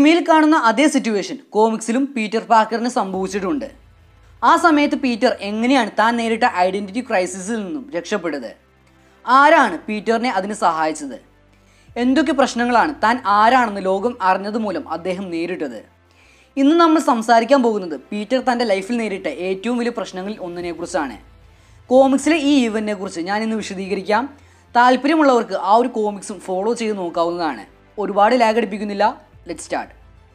സിനിമയിൽ കാണുന്ന അതേ സിറ്റുവേഷൻ കോമിക്സിലും പീറ്റർ പാക്കറിന് സംഭവിച്ചിട്ടുണ്ട് ആ സമയത്ത് പീറ്റർ എങ്ങനെയാണ് താൻ നേരിട്ട ഐഡൻറ്റിറ്റി ക്രൈസിസിൽ നിന്നും രക്ഷപ്പെട്ടത് ആരാണ് പീറ്ററിനെ അതിന് സഹായിച്ചത് എന്തൊക്കെ പ്രശ്നങ്ങളാണ് താൻ ആരാണെന്ന് ലോകം അറിഞ്ഞത് മൂലം അദ്ദേഹം നേരിട്ടത് ഇന്ന് നമ്മൾ സംസാരിക്കാൻ പോകുന്നത് പീറ്റർ തൻ്റെ ലൈഫിൽ നേരിട്ട ഏറ്റവും വലിയ പ്രശ്നങ്ങളിൽ ഒന്നിനെക്കുറിച്ചാണ് കോമിക്സിലെ ഈ ഈവൻറ്റിനെ കുറിച്ച് ഞാൻ ഇന്ന് വിശദീകരിക്കാം താല്പര്യമുള്ളവർക്ക് ആ ഒരു കോമിക്സും ഫോളോ ചെയ്ത് നോക്കാവുന്നതാണ് ഒരുപാട് ലാഗ് അടിപ്പിക്കുന്നില്ല ലെറ്റ് സ്റ്റാർട്ട്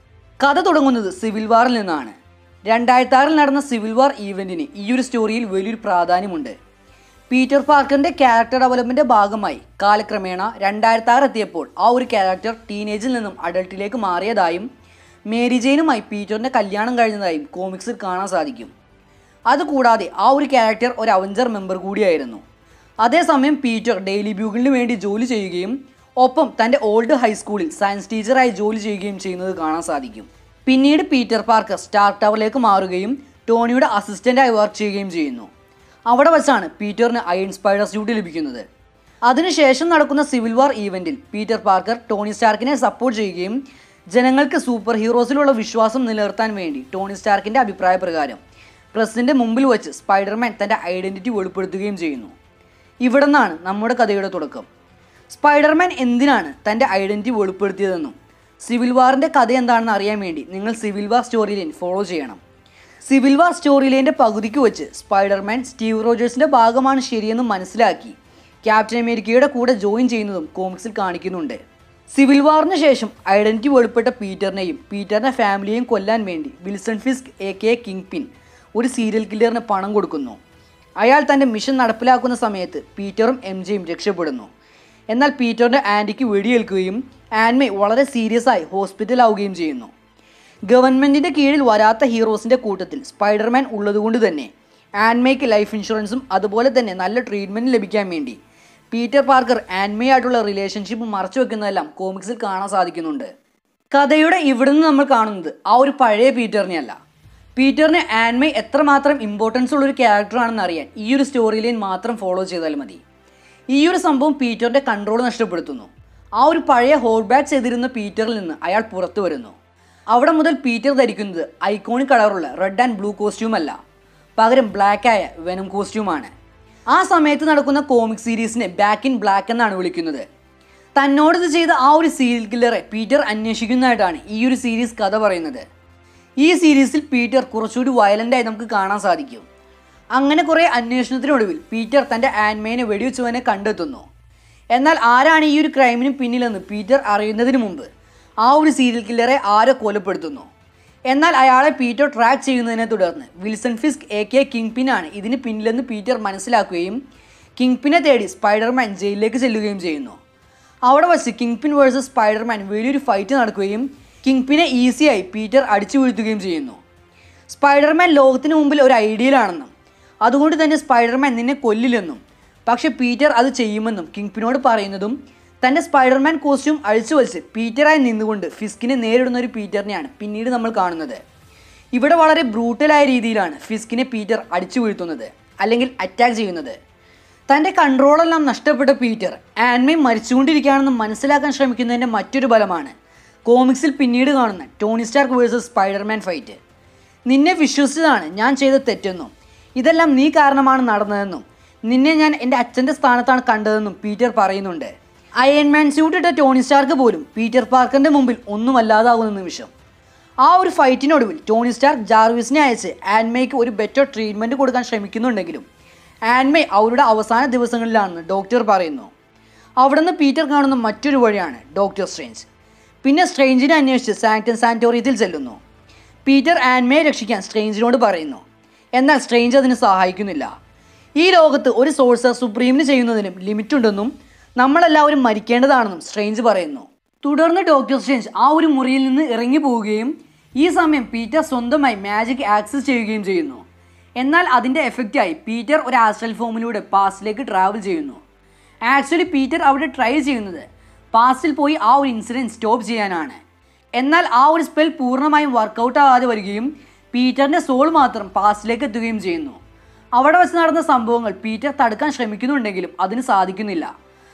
കഥ തുടങ്ങുന്നത് സിവിൽ വാറിൽ നിന്നാണ് രണ്ടായിരത്തി ആറിൽ നടന്ന സിവിൽ വാർ ഈവൻറ്റിന് ഈ ഒരു സ്റ്റോറിയിൽ വലിയൊരു പ്രാധാന്യമുണ്ട് പീറ്റർ പാർക്കറിൻ്റെ ക്യാരക്ടർ ഡെവലപ്മെൻറ്റിൻ്റെ ഭാഗമായി കാലക്രമേണ രണ്ടായിരത്തി ആറ് എത്തിയപ്പോൾ ആ ഒരു ക്യാരക്ടർ ടീനേജിൽ നിന്നും അഡൾട്ടിലേക്ക് മാറിയതായും മേരി ജെയിനുമായി പീറ്ററിൻ്റെ കല്യാണം കഴിഞ്ഞതായും കോമിക്സിൽ കാണാൻ സാധിക്കും അതുകൂടാതെ ആ ഒരു ക്യാരക്ടർ ഒരു അവഞ്ചർ മെമ്പർ കൂടിയായിരുന്നു അതേസമയം പീറ്റർ ഡെയിലി ബ്യൂഗിളിന് വേണ്ടി ജോലി ചെയ്യുകയും ഒപ്പം തൻ്റെ ഓൾഡ് ഹൈസ്കൂളിൽ സയൻസ് ടീച്ചറായി ജോലി ചെയ്യുകയും ചെയ്യുന്നത് കാണാൻ സാധിക്കും പിന്നീട് പീറ്റർ പാർക്കർ സ്റ്റാർ ടവറിലേക്ക് മാറുകയും ടോണിയുടെ അസിസ്റ്റൻ്റായി വർക്ക് ചെയ്യുകയും ചെയ്യുന്നു അവിടെ വച്ചാണ് പീറ്ററിന് അയൺ സ്പൈഡർ സ്യൂട്ട് ലഭിക്കുന്നത് അതിനുശേഷം നടക്കുന്ന സിവിൽ വാർ ഈവൻറ്റിൽ പീറ്റർ പാർക്കർ ടോണി സ്റ്റാർക്കിനെ സപ്പോർട്ട് ചെയ്യുകയും ജനങ്ങൾക്ക് സൂപ്പർ ഹീറോസിലുള്ള വിശ്വാസം നിലനിർത്താൻ വേണ്ടി ടോണി സ്റ്റാർക്കിൻ്റെ അഭിപ്രായ പ്രകാരം പ്രസിൻ്റെ മുമ്പിൽ വച്ച് സ്പൈഡർമാൻ തൻ്റെ ഐഡൻറ്റിറ്റി വെളിപ്പെടുത്തുകയും ചെയ്യുന്നു ഇവിടെ നിന്നാണ് നമ്മുടെ കഥയുടെ തുടക്കം സ്പൈഡർമാൻ എന്തിനാണ് തൻ്റെ ഐഡൻറ്റിറ്റി വെളിപ്പെടുത്തിയതെന്നും സിവിൽ വാറിൻ്റെ കഥ എന്താണെന്ന് അറിയാൻ വേണ്ടി നിങ്ങൾ Civil War story line follow ചെയ്യണം സിവിൽ വാർ സ്റ്റോറി ലൈൻ്റെ പകുതിക്ക് വെച്ച് സ്പൈഡർമാൻ സ്റ്റീവ് റോജേഴ്സിൻ്റെ ഭാഗമാണ് ശരിയെന്ന് മനസ്സിലാക്കി ക്യാപ്റ്റൻ അമേരിക്കയുടെ കൂടെ ജോയിൻ ചെയ്യുന്നതും കോമിക്സിൽ കാണിക്കുന്നുണ്ട് സിവിൽ വാറിന് ശേഷം ഐഡൻറ്റിറ്റി വെളിപ്പെട്ട പീറ്ററിനെയും പീറ്ററിൻ്റെ ഫാമിലിയെയും കൊല്ലാൻ വേണ്ടി Wilson Fisk A K Kingpin ഒരു സീരിയൽ കില്ലറിന് പണം കൊടുക്കുന്നു അയാൾ തൻ്റെ മിഷൻ നടപ്പിലാക്കുന്ന സമയത്ത് പീറ്ററും എം ജെയും രക്ഷപ്പെടുന്നു എന്നാൽ പീറ്ററിൻ്റെ ആൻറ്റിക്ക് വെടിയേൽക്കുകയും ആൻമെ വളരെ സീരിയസ് ആയി ഹോസ്പിറ്റലാവുകയും ചെയ്യുന്നു ഗവൺമെൻറ്റിൻ്റെ കീഴിൽ വരാത്ത ഹീറോസിൻ്റെ കൂട്ടത്തിൽ സ്പൈഡർമാൻ ഉള്ളതുകൊണ്ട് തന്നെ ആൻമയ്ക്ക് ലൈഫ് ഇൻഷുറൻസും അതുപോലെ തന്നെ നല്ല ട്രീറ്റ്മെൻറ്റ് ലഭിക്കാൻ വേണ്ടി പീറ്റർ പാർക്കർ ആൻമയായിട്ടുള്ള റിലേഷൻഷിപ്പ് മറച്ചു വെക്കുന്നതെല്ലാം കോമിക്സിൽ കാണാൻ സാധിക്കുന്നുണ്ട് കഥയുടെ ഇവിടുന്ന് നമ്മൾ കാണുന്നത് ആ ഒരു പഴയ പീറ്ററിനെയല്ല പീറ്ററിന് ആൻമൈ എത്രമാത്രം ഇമ്പോർട്ടൻസ് ഉള്ളൊരു ക്യാരക്ടറാണെന്ന് അറിയാൻ ഈ ഒരു സ്റ്റോറി ലൈൻ മാത്രം ഫോളോ ചെയ്താൽ മതി ഈ ഒരു സംഭവം പീറ്ററിൻ്റെ കൺട്രോൾ നഷ്ടപ്പെടുത്തുന്നു ആ ഒരു പഴയ ഹോൾഡ് ബാക്ക് ചെയ്തിരുന്ന പീറ്ററിൽ നിന്ന് അയാൾ പുറത്തു വരുന്നു അവിടെ മുതൽ പീറ്റർ ധരിക്കുന്നത് ഐക്കോണിക് കളറുള്ള റെഡ് ആൻഡ് ബ്ലൂ കോസ്റ്റ്യൂം അല്ല പകരം ബ്ലാക്ക് ആയ വെനം കോസ്റ്റ്യൂമാണ് ആ സമയത്ത് നടക്കുന്ന കോമിക് സീരീസിനെ ബാക്ക് ഇൻ ബ്ലാക്ക് എന്നാണ് വിളിക്കുന്നത് തന്നോട് ഇത് ചെയ്ത ആ ഒരു സീരിയൽ കില്ലറെ പീറ്റർ അന്വേഷിക്കുന്നതായിട്ടാണ് ഈ ഒരു സീരീസ് കഥ പറയുന്നത് ഈ സീരീസിൽ പീറ്റർ കുറച്ചുകൂടി വയലൻ്റായി നമുക്ക് കാണാൻ സാധിക്കും അങ്ങനെ കുറേ അന്വേഷണത്തിനൊടുവിൽ പീറ്റർ തൻ്റെ ആൻമേനെ വെടിവെച്ചവനെ കണ്ടെത്തുന്നു എന്നാൽ ആരാണ് ഈ ഒരു ക്രൈമിന് പിന്നിലെന്ന് പീറ്റർ അറിയുന്നതിന് മുമ്പ് ആ ഒരു സീരിയൽ കില്ലറെ ആരോ കൊലപ്പെടുത്തുന്നു എന്നാൽ അയാളെ പീറ്റർ ട്രാക്ക് ചെയ്യുന്നതിനെ തുടർന്ന് വിൽസൺ ഫിസ്ക് എ കെ കിങ് പിന്നാണ് ഇതിന് പിന്നിലെന്ന് പീറ്റർ മനസ്സിലാക്കുകയും കിങ് പിനെ തേടി സ്പൈഡർമാൻ ജയിലിലേക്ക് ചെല്ലുകയും ചെയ്യുന്നു അവിടെ വച്ച് കിങ് പിൻ വേഴ്സസ് സ്പൈഡർമാൻ വലിയൊരു ഫൈറ്റ് നടക്കുകയും കിങ് പിനെ ഈസിയായി പീറ്റർ അടിച്ചു വീഴ്ത്തുകയും ചെയ്യുന്നു സ്പൈഡർമാൻ ലോകത്തിന് മുമ്പിൽ ഒരു ഐഡിയലാണെന്നും അതുകൊണ്ട് തന്നെ സ്പൈഡർമാൻ നിന്നെ കൊല്ലില്ലെന്നും പക്ഷെ പീറ്റർ അത് ചെയ്യുമെന്നും കിങ് പിനോട് പറയുന്നതും തൻ്റെ സ്പൈഡർമാൻ കോസ്റ്റ്യൂം അഴിച്ചു വച്ച് പീറ്ററായി നിന്നുകൊണ്ട് ഫിസ്കിനെ നേരിടുന്ന ഒരു പീറ്ററിനെയാണ് പിന്നീട് നമ്മൾ കാണുന്നത് ഇവിടെ വളരെ ബ്രൂട്ടലായ രീതിയിലാണ് ഫിസ്കിനെ പീറ്റർ അടിച്ചു വീഴ്ത്തുന്നത് അല്ലെങ്കിൽ അറ്റാക്ക് ചെയ്യുന്നത് തൻ്റെ കൺട്രോളെല്ലാം നഷ്ടപ്പെട്ട പീറ്റർ ആൻമയും മരിച്ചുകൊണ്ടിരിക്കുകയാണെന്ന് മനസ്സിലാക്കാൻ ശ്രമിക്കുന്നതിൻ്റെ മറ്റൊരു ഫലമാണ് കോമിക്സിൽ പിന്നീട് കാണുന്ന Tony Stark versus Spiderman fight നിന്നെ വിശ്വസിച്ചതാണ് ഞാൻ ചെയ്ത തെറ്റെന്നും ഇതെല്ലാം നീ കാരണമാണ് നടന്നതെന്നും നിന്നെ ഞാൻ എൻ്റെ അച്ഛൻ്റെ സ്ഥാനത്താണ് കണ്ടതെന്നും പീറ്റർ പറയുന്നുണ്ട് അയൺമാൻ സ്യൂട്ട് ഇട്ട ടോണി സ്റ്റാർക്ക് പോലും പീറ്റർ പാർക്കറിൻ്റെ മുമ്പിൽ ഒന്നുമല്ലാതാകുന്ന നിമിഷം ആ ഒരു ഫൈറ്റിനൊടുവിൽ ടോണി സ്റ്റാർക്ക് ജാർവിസിനെ അയച്ച് ആൻമയ്ക്ക് ഒരു ബെറ്റർ ട്രീറ്റ്മെൻറ്റ് കൊടുക്കാൻ ശ്രമിക്കുന്നുണ്ടെങ്കിലും ആൻമേ അവരുടെ അവസാന ദിവസങ്ങളിലാണെന്ന് ഡോക്ടർ പറയുന്നു അവിടുന്ന് പീറ്റർ കാണുന്ന മറ്റൊരു വഴിയാണ് ഡോക്ടർ സ്ട്രേഞ്ച് പിന്നെ സ്ട്രേഞ്ചിനെ അന്വേഷിച്ച് സാങ്ക്ടൻ സാന്റോറിയത്തിൽ ചെല്ലുന്നു പീറ്റർ ആൻമയെ രക്ഷിക്കാൻ സ്ട്രേഞ്ചിനോട് പറയുന്നു എന്നാൽ സ്ട്രേഞ്ച് അതിന് സഹായിക്കുന്നില്ല ഈ ലോകത്ത് ഒരു സോഴ്സർ സുപ്രീമിന് ചെയ്യുന്നതിനും ലിമിറ്റുണ്ടെന്നും നമ്മളെല്ലാവരും മരിക്കേണ്ടതാണെന്നും സ്ട്രേഞ്ച് പറയുന്നു തുടർന്ന് ഡോക്ടർ സ്ട്രേഞ്ച് ആ ഒരു മുറിയിൽ നിന്ന് ഇറങ്ങി പോവുകയും ഈ സമയം പീറ്റർ സ്വന്തമായി മാജിക് ആക്സസ് ചെയ്യുകയും ചെയ്യുന്നു എന്നാൽ അതിൻ്റെ എഫക്റ്റായി പീറ്റർ ഒരു ആസ്ട്രൽ ഫോമിലൂടെ പാസ്റ്റിലേക്ക് ട്രാവൽ ചെയ്യുന്നു ആക്ച്വലി പീറ്റർ അവിടെ ട്രൈ ചെയ്യുന്നത് പാസ്റ്റിൽ പോയി ആ ഒരു ഇൻസിഡൻറ്റ് സ്റ്റോപ്പ് ചെയ്യാനാണ് എന്നാൽ ആ ഒരു സ്പെൽ പൂർണ്ണമായും വർക്കൗട്ട് ആകാതെ വരികയും പീറ്ററിൻ്റെ സോൾ മാത്രം പാസ്റ്റിലേക്ക് എത്തുകയും ചെയ്യുന്നു അവിടെ വെച്ച് നടന്ന സംഭവങ്ങൾ പീറ്റർ തടുക്കാൻ ശ്രമിക്കുന്നുണ്ടെങ്കിലും അതിന് സാധിക്കുന്നില്ല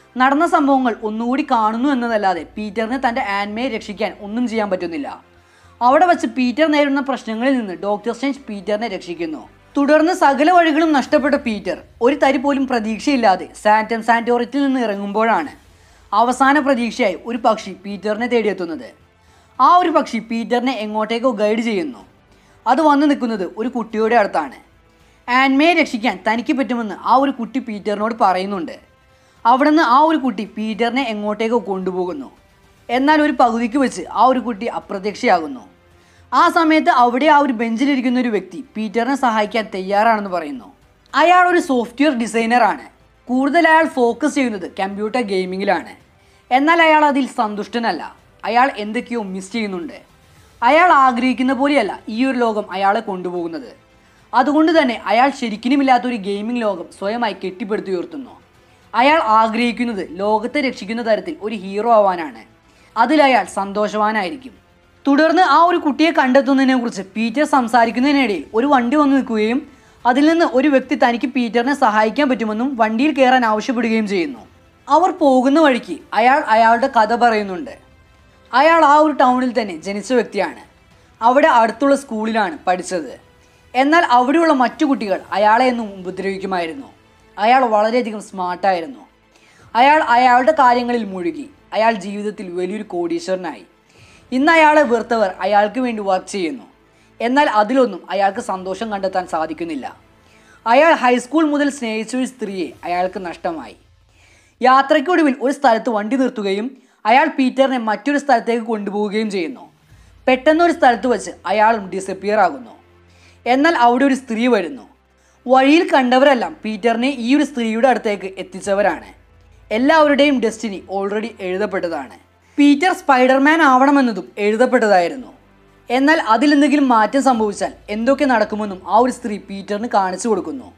നടന്ന സംഭവങ്ങൾ ഒന്നുകൂടി കാണുന്നു എന്നതല്ലാതെ പീറ്ററിന് തൻ്റെ ആൻമയെ രക്ഷിക്കാൻ ഒന്നും ചെയ്യാൻ പറ്റുന്നില്ല അവിടെ വച്ച് പീറ്റർ നേരിടുന്ന പ്രശ്നങ്ങളിൽ നിന്ന് ഡോക്ടർ സ്റ്റേഞ്ച് പീറ്ററിനെ രക്ഷിക്കുന്നു തുടർന്ന് സകല വഴികളും നഷ്ടപ്പെട്ട പീറ്റർ ഒരു തരി പോലും പ്രതീക്ഷയില്ലാതെ സാന്റം സാന്റോറിറ്റിൽ നിന്ന് ഇറങ്ങുമ്പോഴാണ് അവസാന പ്രതീക്ഷയായി ഒരു പക്ഷി പീറ്ററിനെ തേടിയെത്തുന്നത് ആ ഒരു പക്ഷി പീറ്ററിനെ എങ്ങോട്ടേക്കോ ഗൈഡ് ചെയ്യുന്നു അത് വന്നു നിൽക്കുന്നത് ഒരു കുട്ടിയുടെ അടുത്താണ് ആൻമയെ രക്ഷിക്കാൻ തനിക്ക് പറ്റുമെന്ന് ആ ഒരു കുട്ടി പീറ്ററിനോട് പറയുന്നുണ്ട് അവിടുന്ന് ആ ഒരു കുട്ടി പീറ്ററിനെ എങ്ങോട്ടേക്കോ കൊണ്ടുപോകുന്നു എന്നാൽ ഒരു പകുതിക്ക് വെച്ച് ആ ഒരു കുട്ടി അപ്രത്യക്ഷയാകുന്നു ആ സമയത്ത് അവിടെ ആ ഒരു ബെഞ്ചിലിരിക്കുന്ന ഒരു വ്യക്തി പീറ്ററിനെ സഹായിക്കാൻ തയ്യാറാണെന്ന് പറയുന്നു അയാൾ ഒരു സോഫ്റ്റ്വെയർ ഡിസൈനറാണ് കൂടുതൽ അയാൾ ഫോക്കസ് ചെയ്യുന്നത് കമ്പ്യൂട്ടർ ഗെയിമിങ്ങിലാണ് എന്നാൽ അയാൾ അതിൽ സന്തുഷ്ടനല്ല അയാൾ എന്തൊക്കെയോ മിസ് ചെയ്യുന്നുണ്ട് അയാൾ ആഗ്രഹിക്കുന്ന പോലെയല്ല ഈ ഒരു ലോകം അയാളെ കൊണ്ടുപോകുന്നത് അതുകൊണ്ട് തന്നെ അയാൾ ശരിക്കുമില്ലാത്ത ഒരു ഗെയിമിംഗ് ലോകം സ്വയമായി കെട്ടിപ്പടുത്തി ഉയർത്തുന്നു അയാൾ ആഗ്രഹിക്കുന്നത് ലോകത്തെ രക്ഷിക്കുന്ന തരത്തിൽ ഒരു ഹീറോ ആവാനാണ് അതിൽ അയാൾ സന്തോഷവാനായിരിക്കും തുടർന്ന് ആ ഒരു കുട്ടിയെ കണ്ടെത്തുന്നതിനെ കുറിച്ച് പീറ്റർ സംസാരിക്കുന്നതിനിടയിൽ ഒരു വണ്ടി വന്നു നിൽക്കുകയും അതിൽ നിന്ന് ഒരു വ്യക്തി തനിക്ക് പീറ്ററിനെ സഹായിക്കാൻ പറ്റുമെന്നും വണ്ടിയിൽ കയറാൻ ആവശ്യപ്പെടുകയും ചെയ്യുന്നു അവർ പോകുന്ന വഴിക്ക് അയാൾ അയാളുടെ കഥ പറയുന്നുണ്ട് അയാൾ ആ ഒരു ടൗണിൽ തന്നെ ജനിച്ച വ്യക്തിയാണ് അവിടെ അടുത്തുള്ള സ്കൂളിലാണ് പഠിച്ചത് എന്നാൽ അവിടെയുള്ള മറ്റു കുട്ടികൾ അയാളെ എന്നും ഉപദ്രവിക്കുമായിരുന്നു അയാൾ വളരെയധികം സ്മാർട്ടായിരുന്നു അയാൾ അയാളുടെ കാര്യങ്ങളിൽ മുഴുകി അയാൾ ജീവിതത്തിൽ വലിയൊരു കോടീശ്വരനായി ഇന്ന് അയാളെ വെറുത്തവർ അയാൾക്ക് വേണ്ടി വർക്ക് ചെയ്യുന്നു എന്നാൽ അതിലൊന്നും അയാൾക്ക് സന്തോഷം കണ്ടെത്താൻ സാധിക്കുന്നില്ല അയാൾ ഹൈസ്കൂൾ മുതൽ സ്നേഹിച്ച ഒരു സ്ത്രീയെ അയാൾക്ക് നഷ്ടമായി യാത്രയ്ക്കൊടുവിൽ ഒരു സ്ഥലത്ത് വണ്ടി നിർത്തുകയും അയാൾ പീറ്ററിനെ മറ്റൊരു സ്ഥലത്തേക്ക് കൊണ്ടുപോവുകയും ചെയ്യുന്നു പെട്ടെന്ന് ഒരു സ്ഥലത്ത് വെച്ച് അയാളും ഡിസപ്പിയർ ആകുന്നു എന്നാൽ അവിടെ ഒരു സ്ത്രീ വരുന്നു വഴിയിൽ കണ്ടവരെല്ലാം പീറ്ററിനെ ഈ ഒരു സ്ത്രീയുടെ അടുത്തേക്ക് എത്തിച്ചവരാണ് എല്ലാവരുടെയും ഡെസ്റ്റിനി ഓൾറെഡി എഴുതപ്പെട്ടതാണ് പീറ്റർ സ്പൈഡർമാൻ ആവണമെന്നതും എഴുതപ്പെട്ടതായിരുന്നു എന്നാൽ അതിലെന്തെങ്കിലും മാറ്റം സംഭവിച്ചാൽ എന്തൊക്കെ നടക്കുമെന്നും ആ ഒരു സ്ത്രീ പീറ്ററിന് കാണിച്ചു കൊടുക്കുന്നു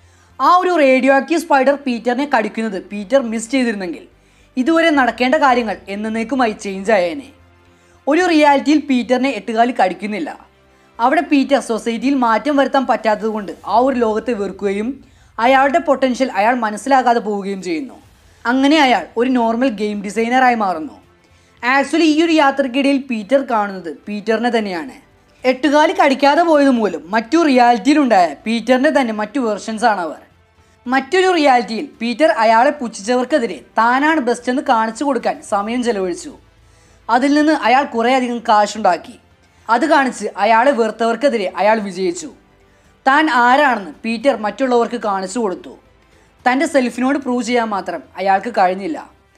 ആ ഒരു റേഡിയോ ആക്റ്റീവ് സ്പൈഡർ പീറ്ററിനെ കടിക്കുന്നത് പീറ്റർ മിസ് ചെയ്തിരുന്നെങ്കിൽ ഇതുവരെ നടക്കേണ്ട കാര്യങ്ങൾ എന്നേക്കുമായി ചേഞ്ച് ആയേനെ ഒരു റിയാലിറ്റിയിൽ പീറ്ററിനെ എട്ടുകാലി കടിക്കുന്നില്ല അവിടെ പീറ്റർ സൊസൈറ്റിയിൽ മാറ്റം വരുത്താൻ പറ്റാത്തതുകൊണ്ട് ആ ഒരു ലോകത്തെ വെറുക്കുകയും അയാളുടെ പൊട്ടൻഷ്യൽ അയാൾ മനസ്സിലാക്കാതെ പോവുകയും ചെയ്യുന്നു അങ്ങനെ അയാൾ ഒരു നോർമൽ ഗെയിം ഡിസൈനറായി മാറുന്നു ആക്ച്വലി ഈ ഒരു യാത്രക്കിടയിൽ പീറ്റർ കാണുന്നത് പീറ്ററിനെ തന്നെയാണ് എട്ടുകാലി കടിക്കാതെ പോയത് മൂലം മറ്റു റിയാലിറ്റിയിലുണ്ടായ പീറ്ററിൻ്റെ തന്നെ മറ്റു വെർഷൻസ് ആണ് അവർ മറ്റൊരു റിയാലിറ്റിയിൽ പീറ്റർ അയാളെ പുച്ഛിച്ചവർക്കെതിരെ താനാണ് ബെസ്റ്റ് എന്ന് കാണിച്ചു കൊടുക്കാൻ സമയം ചെലവഴിച്ചു അതിൽ നിന്ന് അയാൾ കുറേയധികം കാശുണ്ടാക്കി അത് കാണിച്ച് അയാളെ വെറുത്തവർക്കെതിരെ അയാൾ വിജയിച്ചു താൻ ആരാണെന്ന് പീറ്റർ മറ്റുള്ളവർക്ക് കാണിച്ചു കൊടുത്തു തൻ്റെ സെൽഫിനോട് പ്രൂവ് ചെയ്യാൻ മാത്രം അയാൾക്ക് കഴിഞ്ഞില്ല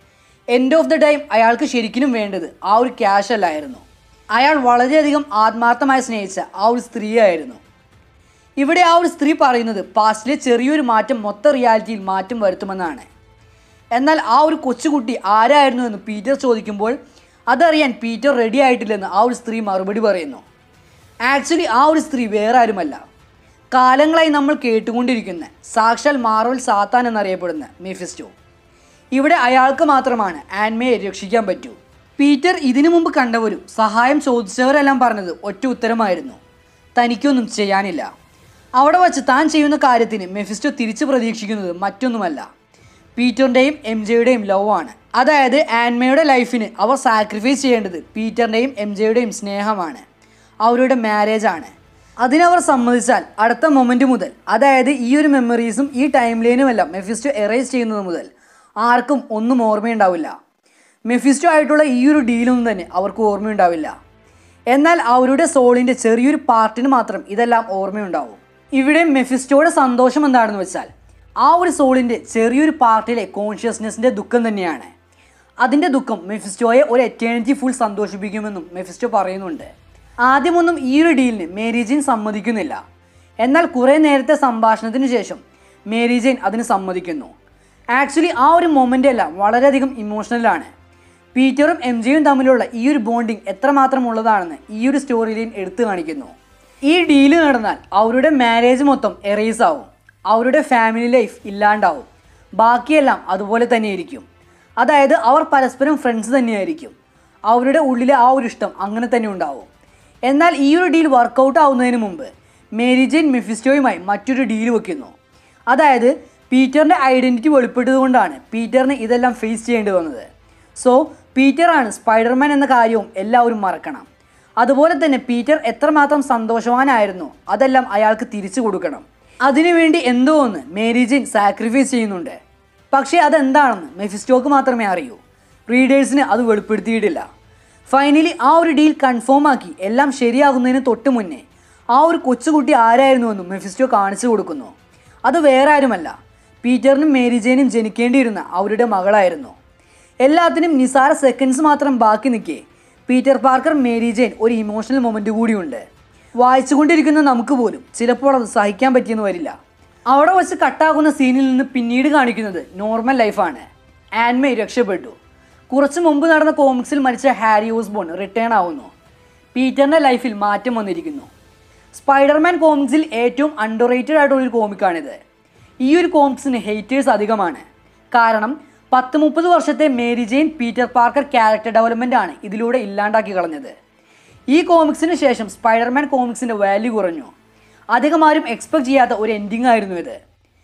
എൻഡ് ഓഫ് ദ ടൈം അയാൾക്ക് ശരിക്കും വേണ്ടത് ആ ഒരു ക്യാഷ് അല്ലായിരുന്നു അയാൾ വളരെയധികം ആത്മാർത്ഥമായി സ്നേഹിച്ച ആ ഒരു സ്ത്രീയായിരുന്നു ഇവിടെ ആ ഒരു സ്ത്രീ പറയുന്നത് പാസ്റ്റിലെ ചെറിയൊരു മാറ്റം മൊത്ത റിയാലിറ്റിയിൽ മാറ്റം വരുത്തുമെന്നാണ് എന്നാൽ ആ ഒരു കൊച്ചുകുട്ടി ആരായിരുന്നു എന്ന് പീറ്റർ ചോദിക്കുമ്പോൾ അതറിയാൻ പീറ്റർ റെഡി ആയിട്ടില്ലെന്ന് ആ ഒരു സ്ത്രീ മറുപടി പറയുന്നു ആക്ച്വലി ആ ഒരു സ്ത്രീ വേറെ ആരുമല്ല കാലങ്ങളായി നമ്മൾ കേട്ടുകൊണ്ടിരിക്കുന്ന സാക്ഷാൽ മാർവൽ സാത്താൻ എന്നറിയപ്പെടുന്ന മെഫിസ്റ്റോ ഇവിടെ അയാൾക്ക് മാത്രമാണ് ആൻമയെ രക്ഷിക്കാൻ പറ്റൂ പീറ്റർ ഇതിനു മുമ്പ് കണ്ടവരും സഹായം ചോദിച്ചവരെല്ലാം പറഞ്ഞത് ഒറ്റ ഉത്തരമായിരുന്നു തനിക്കൊന്നും ചെയ്യാനില്ല അവിടെ വച്ച് താൻ ചെയ്യുന്ന കാര്യത്തിന് മെഫിസ്റ്റോ തിരിച്ചു പ്രതീക്ഷിക്കുന്നത് മറ്റൊന്നുമല്ല പീറ്ററിൻ്റെയും എം ജെയുടെയും ലവ് ആണ് അതായത് ആൻമയുടെ ലൈഫിന് അവർ സാക്രിഫൈസ് ചെയ്യേണ്ടത് പീറ്ററിൻ്റെയും എം ജെയുടെയും സ്നേഹമാണ് അവരുടെ മാരേജ് ആണ് അതിനവർ സമ്മതിച്ചാൽ അടുത്ത മൊമെൻറ്റ് മുതൽ അതായത് ഈ ഒരു മെമ്മറീസും ഈ ടൈം ലൈനും എല്ലാം മെഫിസ്റ്റോ എറേസ് ചെയ്യുന്നത് മുതൽ ആർക്കും ഒന്നും ഓർമ്മയുണ്ടാവില്ല മെഫിസ്റ്റോ ആയിട്ടുള്ള ഈ ഒരു ഡീലൊന്നും തന്നെ അവർക്ക് ഓർമ്മയുണ്ടാവില്ല എന്നാൽ അവരുടെ സോളിൻ്റെ ചെറിയൊരു പാർട്ടിന് മാത്രം ഇതെല്ലാം ഓർമ്മയുണ്ടാവും ഇവിടെ മെഫിസ്റ്റോയുടെ സന്തോഷം എന്താണെന്ന് വെച്ചാൽ ആ ഒരു സോളിൻ്റെ ചെറിയൊരു പാർട്ടിലെ കോൺഷ്യസ്നെസ്സിൻ്റെ ദുഃഖം തന്നെയാണ് അതിൻ്റെ ദുഃഖം മെഫിസ്റ്റോയെ ഒരു എറ്റേണിറ്റി ഫുൾ സന്തോഷിപ്പിക്കുമെന്നും മെഫിസ്റ്റോ പറയുന്നുണ്ട് ആദ്യമൊന്നും ഈ ഒരു ഡീലിന് മേരി ജെയിൻ സമ്മതിക്കുന്നില്ല എന്നാൽ കുറേ നേരത്തെ സംഭാഷണത്തിന് ശേഷം മേരി ജെയിൻ അതിന് സമ്മതിക്കുന്നു ആക്ച്വലി ആ ഒരു മൊമെൻ്റ് എല്ലാം വളരെയധികം ഇമോഷണലാണ് പീറ്ററും എം ജെയും തമ്മിലുള്ള ഈ ഒരു ബോണ്ടിങ് എത്രമാത്രം ഉള്ളതാണെന്ന് ഈ ഒരു സ്റ്റോറി ലൈൻ എടുത്തു കാണിക്കുന്നു ഈ ഡീല് നടന്നാൽ അവരുടെ മാരേജ് മൊത്തം എറേസ് ആവും അവരുടെ ഫാമിലി ലൈഫ് ഇല്ലാണ്ടാവും ബാക്കിയെല്ലാം അതുപോലെ തന്നെയായിരിക്കും അതായത് അവർ പരസ്പരം ഫ്രണ്ട്സ് തന്നെയായിരിക്കും അവരുടെ ഉള്ളിലെ ആ ഒരു ഇഷ്ടം അങ്ങനെ തന്നെ ഉണ്ടാവും എന്നാൽ ഈ ഒരു ഡീൽ വർക്കൗട്ട് ആവുന്നതിന് മുമ്പ് മേരി ജെയിൻ മെഫിസ്റ്റോയുമായി മറ്റൊരു ഡീൽ വെക്കുന്നു അതായത് പീറ്ററിൻ്റെ ഐഡൻറ്റിറ്റി വെളിപ്പെട്ടതുകൊണ്ടാണ് പീറ്ററിന് ഇതെല്ലാം ഫേസ് ചെയ്യേണ്ടി വന്നത് സോ പീറ്ററാണ് സ്പൈഡർമാൻ എന്ന കാര്യവും എല്ലാവരും മറക്കണം അതുപോലെ തന്നെ പീറ്റർ എത്രമാത്രം സന്തോഷവാനായിരുന്നു അതെല്ലാം അയാൾക്ക് തിരിച്ചു കൊടുക്കണം അതിനുവേണ്ടി എന്തോ ഒന്ന് മേരി ജെയിൻ സാക്രിഫൈസ് ചെയ്യുന്നുണ്ട് പക്ഷേ അതെന്താണെന്ന് മെഫിസ്റ്റോക്ക് മാത്രമേ അറിയൂ റീഡേഴ്സിന് അത് വെളിപ്പെടുത്തിയിട്ടില്ല ഫൈനലി ആ ഒരു ഡീൽ കൺഫേം ആക്കി എല്ലാം ശരിയാകുന്നതിന് തൊട്ട് മുന്നേ ആ ഒരു കൊച്ചുകുട്ടി ആരായിരുന്നുവെന്നും മെഫിസ്റ്റോ കാണിച്ചു കൊടുക്കുന്നു അത് വേറെ ആരുമല്ല പീറ്ററിനും മേരി ജെയിനും ജനിക്കേണ്ടിയിരുന്ന അവരുടെ മകളായിരുന്നു എല്ലാത്തിനും നിസാര സെക്കൻഡ്സ് മാത്രം ബാക്കി നിൽക്കേ പീറ്റർ പാർക്കർ മേരി ജെയിൻ ഒരു ഇമോഷണൽ മൊമെൻ്റ് കൂടിയുണ്ട് വായിച്ചുകൊണ്ടിരിക്കുന്ന നമുക്ക് പോലും ചിലപ്പോൾ അത് സഹിക്കാൻ പറ്റിയെന്ന് വരില്ല അവിടെ വെച്ച് കട്ടാകുന്ന സീനിൽ നിന്ന് പിന്നീട് കാണിക്കുന്നത് നോർമൽ ലൈഫാണ് ആൻമേ രക്ഷപ്പെട്ടു കുറച്ച് മുമ്പ് നടന്ന കോമിക്സിൽ മരിച്ച ഹാരി ഓസ്ബോൺ റിട്ടേൺ ആവുന്നു പീറ്ററിൻ്റെ ലൈഫിൽ മാറ്റം വന്നിരിക്കുന്നു സ്പൈഡർമാൻ കോമിക്സിൽ ഏറ്റവും അണ്ടർ റേറ്റഡ് ആയിട്ടുള്ള ഒരു കോമിക്കാണിത് ഈ ഒരു കോമിക്സിന് ഹെയ്റ്റേഴ്സ് അധികമാണ് കാരണം പത്ത് മുപ്പത് വർഷത്തെ Mary Jane Peter Parker character development ആണ് ഇതിലൂടെ ഇല്ലാണ്ടാക്കി കളഞ്ഞത് ഈ കോമിക്സിന് ശേഷം സ്പൈഡർമാൻ കോമിക്സിൻ്റെ വാല്യൂ കുറഞ്ഞു അധികം ആരും എക്സ്പെക്ട് ചെയ്യാത്ത ഒരു എൻഡിങ് ആയിരുന്നു ഇത്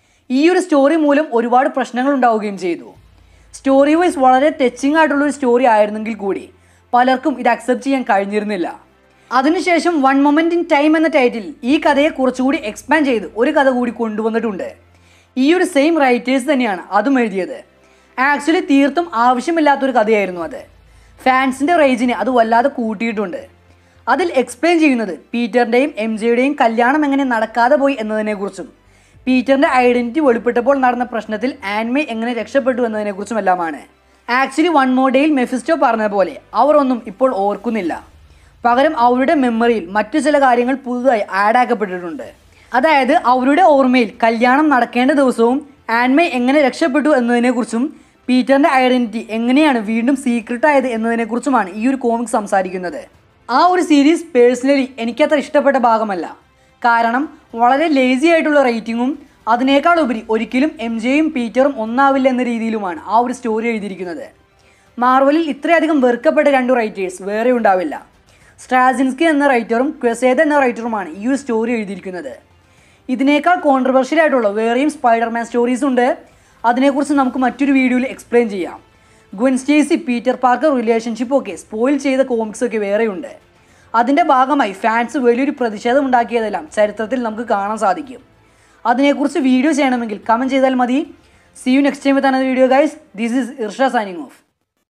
ഈ ഒരു സ്റ്റോറി മൂലം ഒരുപാട് പ്രശ്നങ്ങൾ ഉണ്ടാവുകയും ചെയ്തു സ്റ്റോറി വൈസ് വളരെ ടച്ചിങ് ആയിട്ടുള്ള ഒരു സ്റ്റോറി ആയിരുന്നെങ്കിൽ കൂടി പലർക്കും ഇത് അക്സെപ്റ്റ് ചെയ്യാൻ കഴിഞ്ഞിരുന്നില്ല അതിനുശേഷം വൺ മൊമെന്റ് ഇൻ ടൈം എന്ന ടൈറ്റിൽ ഈ കഥയെ കുറച്ചുകൂടി എക്സ്പാൻഡ് ചെയ്ത് ഒരു കഥ കൂടി കൊണ്ടുവന്നിട്ടുണ്ട് ഈ ഒരു സെയിം റൈറ്റേഴ്സ് തന്നെയാണ് അതും എഴുതിയത് ആക്ച്വലി തീർത്തും ആവശ്യമില്ലാത്തൊരു കഥയായിരുന്നു അത് ഫാൻസിൻ്റെ റേജിനെ അത് വല്ലാതെ കൂട്ടിയിട്ടുണ്ട് അതിൽ എക്സ്പ്ലെയിൻ ചെയ്യുന്നത് പീറ്ററിൻ്റെയും എം ജെയുടെയും കല്യാണം എങ്ങനെ നടക്കാതെ പോയി എന്നതിനെക്കുറിച്ചും പീറ്ററിൻ്റെ ഐഡൻറ്റിറ്റി വെളിപ്പെട്ടപ്പോൾ നടന്ന പ്രശ്നത്തിൽ ആൻമേ എങ്ങനെ രക്ഷപ്പെട്ടു എന്നതിനെക്കുറിച്ചുമെല്ലാമാണ് ആക്ച്വലി വൺ മോർ ഡേയിൽ മെഫിസ്റ്റോ പറഞ്ഞ പോലെ അവർ ഒന്നും ഇപ്പോൾ ഓർക്കുന്നില്ല പകരം അവരുടെ മെമ്മറിയിൽ മറ്റു ചില കാര്യങ്ങൾ പുതുതായി ആഡ് ആക്കപ്പെട്ടിട്ടുണ്ട് അതായത് അവരുടെ ഓർമ്മയിൽ കല്യാണം നടക്കേണ്ട ദിവസവും ആൻമേ എങ്ങനെ രക്ഷപ്പെട്ടു എന്നതിനെക്കുറിച്ചും പീറ്ററിൻ്റെ ഐഡൻറ്റിറ്റി എങ്ങനെയാണ് വീണ്ടും സീക്രട്ട് ആയത് എന്നതിനെക്കുറിച്ചുമാണ് ഈ ഒരു കോമിക് സംസാരിക്കുന്നത് ആ ഒരു സീരീസ് പേഴ്സണലി എനിക്കത്ര ഇഷ്ടപ്പെട്ട ഭാഗമല്ല കാരണം വളരെ ലേസി ആയിട്ടുള്ള റേറ്റിങ്ങും അതിനേക്കാൾ ഉപരി ഒരിക്കലും എം ജെയും പീറ്ററും ഒന്നാവില്ല എന്ന രീതിയിലുമാണ് ആ ഒരു സ്റ്റോറി എഴുതിയിരിക്കുന്നത് മാർവലിൽ ഇത്രയധികം വെറുക്കപ്പെട്ട രണ്ട് റൈറ്റേഴ്സ് വേറെ ഉണ്ടാവില്ല സ്ട്രാസിൻസ്കി എന്ന റൈറ്ററും ക്വസേദ എന്ന റൈറ്ററുമാണ് ഈ ഒരു സ്റ്റോറി എഴുതിയിരിക്കുന്നത് ഇതിനേക്കാൾ കോൺട്രവേഴ്ഷ്യൽ ആയിട്ടുള്ള വേറെയും സ്പൈഡർമാൻ സ്റ്റോറീസ് ഉണ്ട് അതിനെക്കുറിച്ച് നമുക്ക് മറ്റൊരു വീഡിയോയിൽ എക്സ്പ്ലെയിൻ ചെയ്യാം Gwen Stacy Peter Parker relationship ഒക്കെ സ്പോയിൽ ചെയ്ത കോമിക്സ് ഒക്കെ വേറെയുണ്ട് അതിൻ്റെ ഭാഗമായി ഫാൻസ് വലിയൊരു പ്രതിഷേധം ഉണ്ടാക്കിയതെല്ലാം ചരിത്രത്തിൽ നമുക്ക് കാണാൻ സാധിക്കും അതിനെക്കുറിച്ച് വീഡിയോ ചെയ്യണമെങ്കിൽ കമൻറ്റ് ചെയ്താൽ മതി see you next time with another video guys this is Irsha signing of